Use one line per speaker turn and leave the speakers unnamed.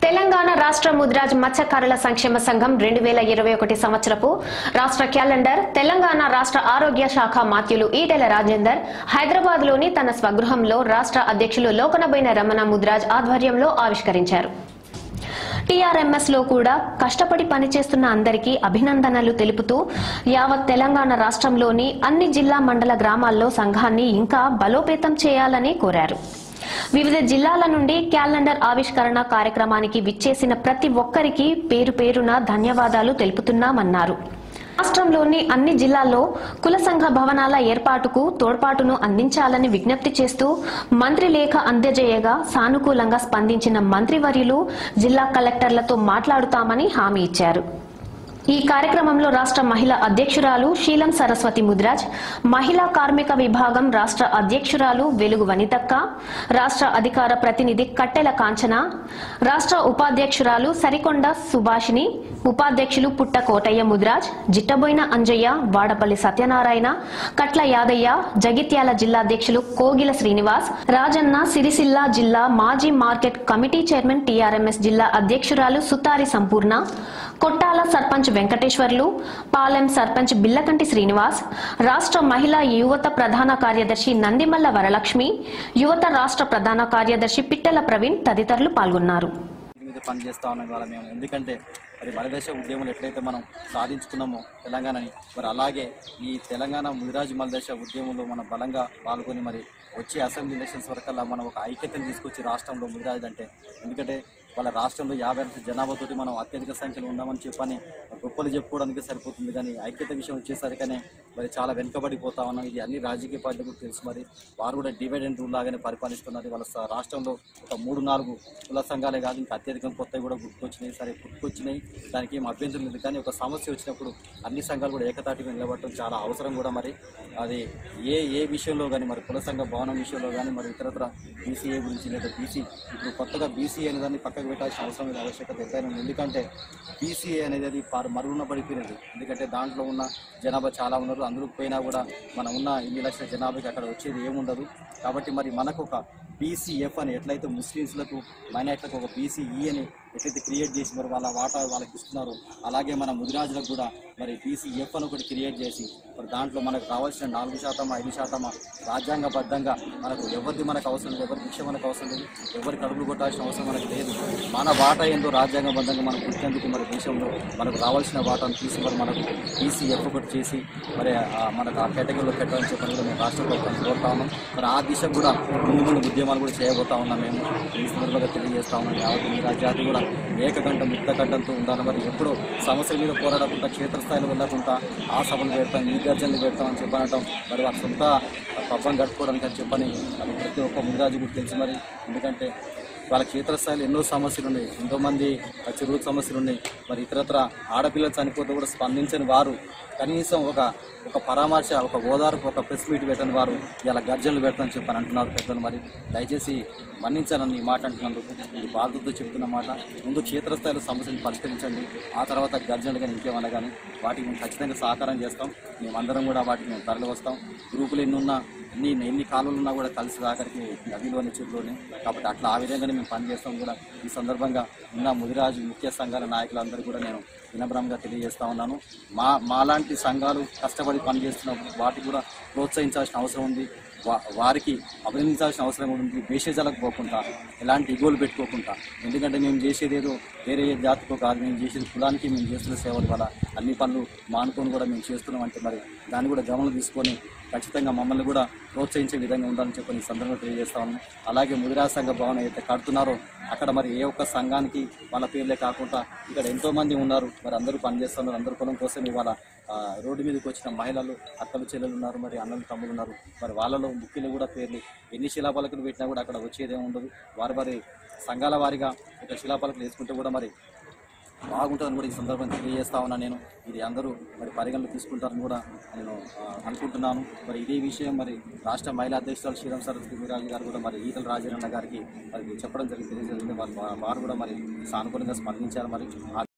తెలంగాణ రాష్ట్ర ముద్రాజ్ మత్స్యకారుల సంక్షేమ సంఘం రెండు వేల ఇరవై ఒకటి సంవత్సరపు రాష్ట్ర క్యాలెండర్ తెలంగాణ రాష్ట్ర ఆరోగ్య శాఖ మాత్యులు ఈటెల రాజేందర్ హైదరాబాద్ లోని తన స్వగృహంలో రాష్ట్ర అధ్యక్షులు లోకనబైన రమణ ముద్రాజ్ ఆధ్వర్యంలో ఆవిష్కరించారు టీఆర్ఎంఎస్ లో కూడా కష్టపడి పనిచేస్తున్న అందరికీ అభినందనలు తెలుపుతూ యావత్ తెలంగాణ రాష్ట్రంలోని అన్ని జిల్లా మండల గ్రామాల్లో సంఘాన్ని ఇంకా బలోపేతం చేయాలని కోరారు వివిధ జిల్లాల నుండి క్యాలెండర్ ఆవిష్కరణ కార్యక్రమానికి విచ్చేసిన ప్రతి ఒక్కరికి పేరు పేరున ధన్యవాదాలు తెలుపుతున్నామన్నారు రాష్ట్రంలోని అన్ని జిల్లాల్లో కుల సంఘ భవనాల ఏర్పాటుకు తోడ్పాటును అందించాలని విజ్ఞప్తి చేస్తూ మంత్రి లేఖ అందజేయగా సానుకూలంగా స్పందించిన మంత్రివర్యులు జిల్లా కలెక్టర్లతో మాట్లాడుతామని హామీ ఇచ్చారు ఈ కార్యక్రమంలో రాష్ట్ర మహిళా అధ్యక్షురాలు శీలం సరస్వతి ముద్రాజ్ మహిళా కార్మిక విభాగం రాష్ట్ర అధ్యక్షురాలు వెలుగు వనితక్క రాష్ట్ర అధికార ప్రతినిధి కట్టెల కాంచన రాష్ట్ర ఉపాధ్యక్షురాలు సరికొండ సుభాషిణి ఉపాధ్యక్షులు పుట్ట కోటయ్య ముద్రాజ్ జిట్టబోయిన అంజయ్య వాడపల్లి సత్యనారాయణ కట్ల యాదయ్య జగిత్యాల జిల్లా అధ్యక్షులు కోగిల శ్రీనివాస్ రాజన్న సిరిసిల్ల జిల్లా మాజీ మార్కెట్ కమిటీ చైర్మన్ టీఆర్ఎంఎస్ జిల్లా అధ్యక్షురాలు సుతారి సంపూర్ణ కొట్టాల సర్పంచ్ వెంకటేశ్వర్లు పాలెం సర్పంచ్ బిల్లకంటి శ్రీనివాస్ రాష్ట్ర మహిళా యువత ప్రధాన కార్యదర్శి నందిమల్ల వరలక్ష్మి యువత రాష్ట్ర ప్రధాన కార్యదర్శి పిట్టల ప్రవీణ్ తదితరులు పాల్గొన్నారు
దీని మీద పనిచేస్తా ఉన్నాం ఇవాళ మేము ఎందుకంటే మరి మలదేశ ఉద్యమాలు ఎట్లయితే మనం సాధించుకున్నామో తెలంగాణని మరి అలాగే ఈ తెలంగాణ ముదిరాజు మలదేశ ఉద్యమంలో మనం బలంగా పాల్గొని మరి వచ్చే అసెంబ్లీ ఎలక్షన్స్ వరకల్లా మనం ఒక ఐక్యతను తీసుకొచ్చి రాష్ట్రంలో ముదిరాజు అంటే ఎందుకంటే వాళ్ళ రాష్ట్రంలో యాభై లక్షల జనాభాతోటి మనం అత్యధిక సంఖ్యలో ఉన్నామని చెప్పని గొప్పలు చెప్పుకోవడానికి సరిపోతుంది కానీ ఐక్యత విషయం వచ్చేసరికనే మరి చాలా వెనుకబడిపోతా ఉన్నాం ఇది అన్ని రాజకీయ పార్టీలకు తెలుసు మరి వారు కూడా డివైడెంట్ రూల్ లాగానే పరిపాలిస్తున్నారు వాళ్ళ స- రాష్ట్రంలో ఒక మూడు నాలుగు కుల సంఘాలే కాదు ఇంకా అత్యధికం కొత్తవి కూడా గుర్తుకొచ్చినాయి సరే గుర్తుకొచ్చినాయి దానికి ఏం అభ్యంతరం లేదు కానీ ఒక సమస్య వచ్చినప్పుడు అన్ని సంఘాలు కూడా ఏకతాటిగా నిలబడటం చాలా అవసరం కూడా మరి అది ఏ ఏ విషయంలో కానీ మరి కుల సంఘ భవనం విషయంలో కానీ మరి ఇతరత్ర బీసీఏ గురించి లేదా బీసీ ఇప్పుడు కొత్తగా బీసీ అనే దాన్ని పక్కకు పెట్టాల్సిన అవసరం లేదు ఆవశ్యకత ఎంతైనా ఉంది ఎందుకంటే బీసీఏ అనేది అది పారు మరుగున పడిపోయినది ఎందుకంటే దాంట్లో ఉన్న జనాభా చాలా ఉన్నారు అందులో పోయినా కూడా మనం ఉన్న ఇన్ని లక్షల జనాభాకి అక్కడ వచ్చేది ఏముండదు కాబట్టి మరి మనకు ఒక బీసీఎఫ్ అని ఎట్లయితే ముస్లిమ్స్లకు మైనార్టీలకు ఒక బీసీఈ అని ఎట్లయితే క్రియేట్ చేసి మరి వాళ్ళ వాటా వాళ్ళకి ఇస్తున్నారు అలాగే మన ముదిరాజులకు కూడా మరి బీసీఎఫ్ అని ఒకటి క్రియేట్ చేసి మరి దాంట్లో మనకు కావాల్సిన నాలుగు శాతం ఐదు శాతం రాజ్యాంగబద్ధంగా మనకు ఎవరిది మనకు అవసరం లేదు ఎవరి భిక్ష మనకు అవసరం లేదు ఎవరి కడుపులు కొట్టాల్సిన అవసరం మనకు లేదు మన వాటా ఏందో రాజ్యాంగబద్ధంగా మనం పుట్టినందుకు మన దేశంలో మనకు రావాల్సిన వాటాను తీసి మరి మనకు బీసీఎఫ్ ఒకటి చేసి మరి ఆ మనకు ఆ కేటగిరీలో పెట్టాలని చెప్పని కూడా మేము రాష్ట్ర ప్రభుత్వం కోరుతా ఉన్నాం మరి ఆ దిశ కూడా ముందు ముందు ఉద్యమాలు కూడా చేయబోతా ఉన్నాం మేము ఈ సందర్భంగా తెలియజేస్తా ఉన్నాం యావత్ మీద జాతి కూడా ఏకకంఠం ముక్తకంఠంతో ఉండాలి మరి ఎప్పుడో సమస్యల మీద పోరాడకుండా క్షేత్రస్థాయిలో వెళ్ళకుండా ఆ సభలు పెడతాం ఈ గర్జనలు పెడతాం అని చెప్పనటం మరి వారి సొంత పబ్బం కట్టుకోవడానికి అని చెప్పని అది ప్రతి ఒక్క ముందాజు కూడా తెలుసు మరి ఎందుకంటే వాళ్ళ క్షేత్రస్థాయిలో ఎన్నో సమస్యలు ఉన్నాయి ఎంతో మంది చెరువు సమస్యలు ఉన్నాయి మరి ఇతరత్ర ఆడపిల్లలు చనిపోతే కూడా స్పందించని వారు కనీసం ఒక ఒక పరామర్శ ఒక ఓదార్పు ఒక ప్రెస్ మీట్ పెట్టని వారు ఇలా గర్జనలు పెడతామని చెప్పని అంటున్నారు పెద్దలు మరి దయచేసి మన్నించాలని ఈ మాట అంటున్నందుకు ఇది బాధ్యతతో చెప్తున్న మాట ముందు క్షేత్రస్థాయిలో సమస్యలు పరిష్కరించండి ఆ తర్వాత గర్జనలు కానీ ఇంకేమన్నా కానీ వాటికి మేము ఖచ్చితంగా సహకారం చేస్తాం మేమందరం కూడా వాటికి మేము తరలి వస్తాం గ్రూపులు ఎన్ని ఉన్నా ఎన్ని ఎన్ని కాలువలు ఉన్నా కూడా కలిసి ఆఖరికి నదిలోని చెట్లోనే కాబట్టి అట్లా ఆ విధంగానే మేము పనిచేస్తాం కూడా ఈ సందర్భంగా ఉన్న ముదిరాజు ముఖ్య సంఘాల నాయకులందరూ కూడా నేను వినమ్రంగా తెలియజేస్తా ఉన్నాను మా మాలాంటి సంఘాలు కష్టపడి పనిచేస్తున్న వాటికి కూడా ప్రోత్సహించాల్సిన అవసరం ఉంది వా- వారికి అభినందించాల్సిన అవసరం కూడా ఉంది భేషజాలకు పోకుండా ఎలాంటి ఇగోలు పెట్టుకోకుండా ఎందుకంటే మేము చేసేది ఏదో వేరే ఏ జాతికో కాదు మేము చేసేది కులానికి మేము చేస్తున్న సేవల వల్ల అన్ని పనులు మానుకొని కూడా మేము చేస్తున్నాం అంటే మరి దాన్ని కూడా గమనం తీసుకొని ఖచ్చితంగా మమ్మల్ని కూడా ప్రోత్సహించే విధంగా ఉండాలని చెప్పి ఈ సందర్భంగా తెలియజేస్తాము అలాగే ముదిరా సంఘ భవనం అయితే కడుతున్నారో అక్కడ మరి ఏ ఒక్క సంఘానికి వాళ్ళ పేర్లే కాకుండా ఇక్కడ ఎంతో మంది ఉన్నారు మరి అందరూ పనిచేస్తున్నారు అందరూ పొలం కోసం ఇవాళ ఆ, రోడ్డు మీదకి వచ్చిన మహిళలు అక్కలు చెల్లెలు ఉన్నారు మరి అన్నలు తమ్ములు ఉన్నారు మరి వాళ్ళలో ముఖ్యులు కూడా పేర్లు ఎన్ని శిలాపలకలు పెట్టినా కూడా అక్కడ వచ్చేదే ఉండదు వారి వారి సంఘాల వారిగా ఇక్కడ శిలాపలకలు వేసుకుంటే కూడా మరి బాగుంటుందని కూడా ఈ సందర్భంగా తెలియజేస్తా ఉన్నా నేను ఇది అందరూ మరి పరిగణలో తీసుకుంటారని కూడా నేను ఆ, అనుకుంటున్నాను మరి ఇదే విషయం మరి రాష్ట్ర మహిళా అధ్యక్షురాలు శ్రీరామ్ సరస్వతి వీరాజు గారు కూడా మరి ఈతల రాజేరన్న గారికి మరి చెప్పడం జరిగింది తెలియజేసింది వారు వారు కూడా మరి సానుకూలంగా స్పందించారు మరి ఆ